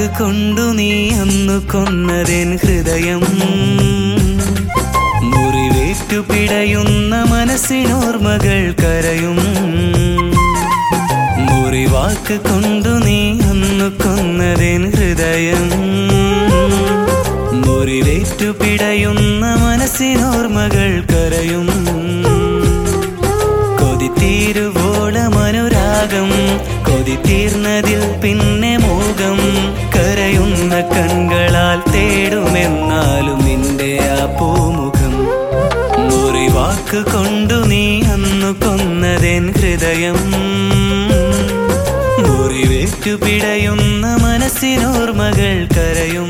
വാക്ക് കൊണ്ടു നീ അന്നു കൊന്നതെൻ ഹൃദയം മുറിവേറ്റു പിടയുന്ന മനസ്സിനോർമ്മകൾ കരയും മുറിവാക്ക് കൊണ്ടു നീ അന്നു കൊന്നതെൻ ഹൃദയം മുറിവേറ്റു പിടയുന്ന മനസ്സിനോർമ്മകൾ കരയും കൊതിത്തീരുവോളമനുരാഗം കൊതി തീർന്നതിൽ പിന്നെ മോകം കരയുന്ന കൺകളാൽ തേടുമെന്നാലും നിന്റെ ആ പൂമുഖം മുറിവാക്ക് കൊണ്ടു നീ അന്നു കൊന്നതെൻ ഹൃദയം മുറിവേറ്റു പിടയുന്ന മനസ്സിനോർമ്മകൾ കരയും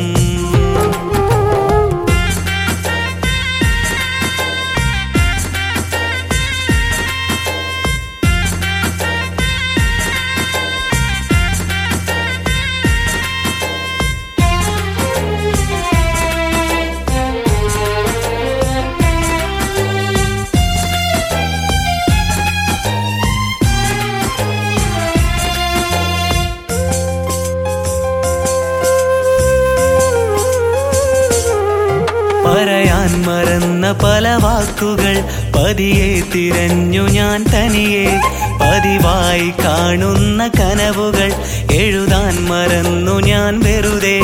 പറയാൻ മറന്ന പല വാക്കുകൾ പതിയെ തിരഞ്ഞു ഞാൻ തനിയെ പതിവായി കാണുന്ന കനവുകൾ എഴുതാൻ മറന്നു ഞാൻ വെറുതെ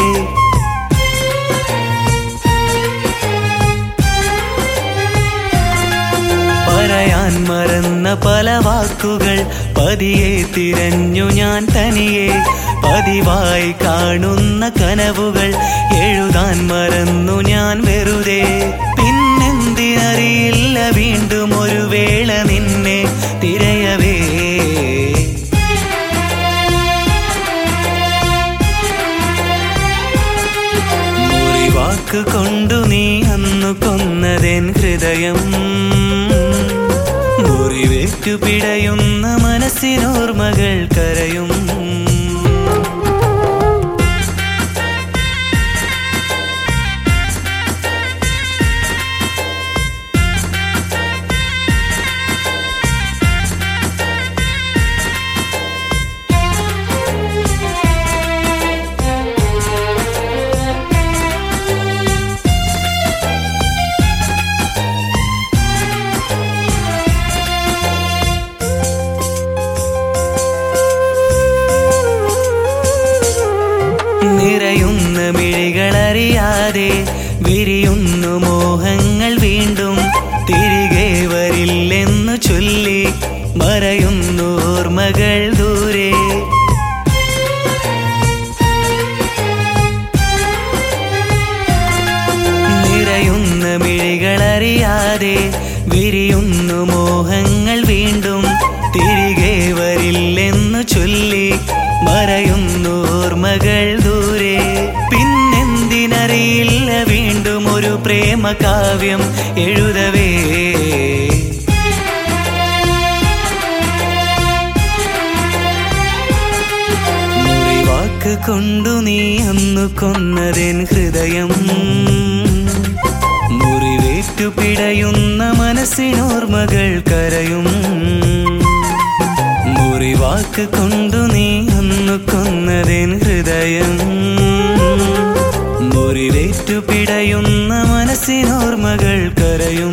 പറയാൻ മറന്ന പല വാക്കുകൾ പതിയെ തിരഞ്ഞു ഞാൻ തനിയെ പതിവായി കാണുന്ന കനവുകൾ എഴുതാൻ മറന്നു ഞാൻ വെറുതെ പിന്നെന്തിനറിയില്ല വീണ്ടും ഒരു വേള നിന്നെ തിരയവേ മുറിവാക്ക് കൊണ്ടു നീ അന്നു കൊന്നതെൻ ഹൃദയം മുറിവേറ്റു പിടയുന്ന മനസ്സിനോർമ്മകൾ കരയും നിറയുന്ന മിഴികളറിയാതെ വിരിയുന്നു മോഹങ്ങൾ വീണ്ടും തിരികെ വരില്ലെന്നു ചൊല്ലി മറയുന്നു ഓർമ്മകൾ ദൂരെ നിറയുന്ന മിഴികളറിയാതെ വിരിയുന്നു മോഹങ്ങൾ വീണ്ടും തിരികെ വരില്ലെന്നു ചൊല്ലി മറയുന്നു ഓർമ്മകൾ ദൂരെ പിന്നെന്തിനറിയില്ല വീണ്ടും ഒരു പ്രേമ കാവ്യം എഴുതവേ മുറിവാക്ക് കൊണ്ടു നീ അന്നു കൊന്നതെൻ ഹൃദയം മുറിവേറ്റു പിടയുന്ന മനസ്സിനോർമ്മകൾ കരയും മുറിവാക്ക് കൊണ്ടു നീ അന്നു കൊന്നതെൻ ഹൃദയം മുറിവേറ്റു പിടയുന്ന മനസ്സിനോർമ്മകൾ കരയും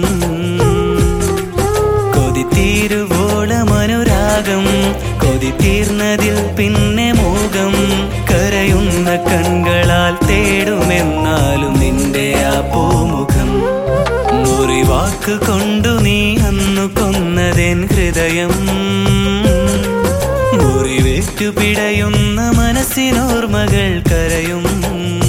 കൊതിത്തീരുവോളമനുരാഗം കൊതി തീർന്നതിൽ പിന്നെ മോകം കരയുന്ന കൺകളാൽ തേടുമെന്നാലും നിന്റെ ആ പൂമുഖം മുറിവാക്ക് കൊണ്ടു നീ അന്നു കൊന്നതെൻ ഹൃദയം മുറിവേറ്റു പിടയുന്ന മനസ്സിനോർമ്മകൾ കരയും